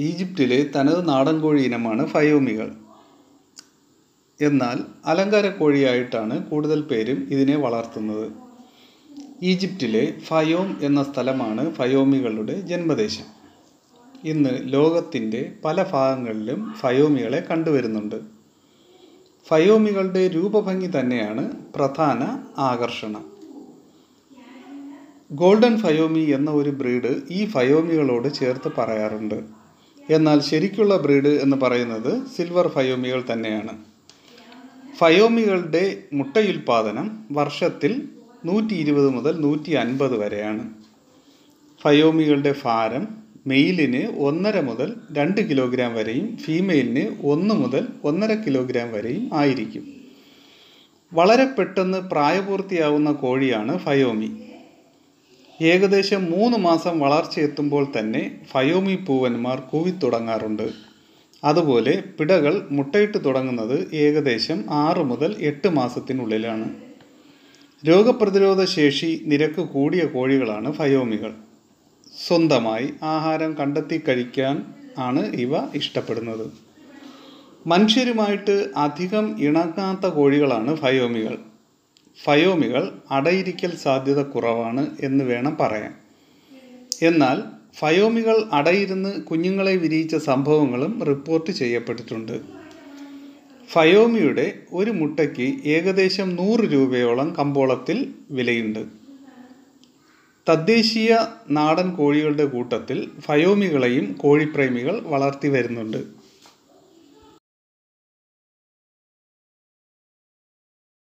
ഈജിപ്തിലെ തനത് നാടൻ കോഴി ഇനമാണ് ഫയോമികൾ എന്നാൽ അലങ്കാര കോഴിയായിട്ടാണ് കൂടുതൽ പേരും ഇതിനെ വളർത്തുന്നത് ഈജിപ്തിലെ ഫയോം എന്ന സ്ഥലമാണ് ഫയോമികളുടെ ജന്മദേശം ഇന്ന് ലോകത്തിൻ്റെ പല ഭാഗങ്ങളിലും ഫയോമികളെ കണ്ടുവരുന്നുണ്ട് ഫയോമികളുടെ രൂപഭംഗി തന്നെയാണ് പ്രധാന ആകർഷണം ഗോൾഡൻ ഫയോമി എന്ന ഒരു ബ്രീഡ് ഈ ഫയോമികളോട് ചേർത്ത് പറയാറുണ്ട് എന്നാൽ ശരിക്കുള്ള ബ്രീഡ് എന്ന് പറയുന്നത് സിൽവർ ഫയോമികൾ തന്നെയാണ് ഫയോമികളുടെ മുട്ടയുൽപാദനം വർഷത്തിൽ നൂറ്റി ഇരുപത് മുതൽ നൂറ്റി അൻപത് വരെയാണ് ഫയോമികളുടെ ഭാരം മെയിലിന് ഒന്നര മുതൽ രണ്ട് കിലോഗ്രാം വരെയും ഫീമെയിലിന് ഒന്ന് മുതൽ ഒന്നര കിലോഗ്രാം വരെയും ആയിരിക്കും വളരെ പെട്ടെന്ന് പ്രായപൂർത്തിയാവുന്ന കോഴിയാണ് ഫയോമി ഏകദേശം മൂന്ന് മാസം വളർച്ചയെത്തുമ്പോൾ തന്നെ ഫയോമി പൂവന്മാർ കൂവിത്തുടങ്ങാറുണ്ട് അതുപോലെ പിടകൾ മുട്ടയിട്ട് തുടങ്ങുന്നത് ഏകദേശം ആറ് മുതൽ എട്ട് മാസത്തിനുള്ളിലാണ് രോഗപ്രതിരോധ ശേഷി നിരക്ക് കൂടിയ കോഴികളാണ് ഫയോമികൾ സ്വന്തമായി ആഹാരം കണ്ടെത്തി കഴിക്കാൻ ആണ് ഇവ ഇഷ്ടപ്പെടുന്നത് മനുഷ്യരുമായിട്ട് അധികം ഇണങ്ങാത്ത കോഴികളാണ് ഫയോമികൾ ഫയോമികൾ അടയിരിക്കൽ സാധ്യത കുറവാണ് എന്ന് വേണം പറയാൻ എന്നാൽ ഫയോമികൾ അടയിരുന്ന് കുഞ്ഞുങ്ങളെ വിരിയിച്ച സംഭവങ്ങളും റിപ്പോർട്ട് ചെയ്യപ്പെട്ടിട്ടുണ്ട് ഫയോമിയുടെ ഒരു മുട്ടയ്ക്ക് ഏകദേശം നൂറ് രൂപയോളം കമ്പോളത്തിൽ വിലയുണ്ട് തദ്ദേശീയ നാടൻ കോഴികളുടെ കൂട്ടത്തിൽ ഫയോമികളെയും കോഴിപ്രേമികൾ വളർത്തി വരുന്നുണ്ട്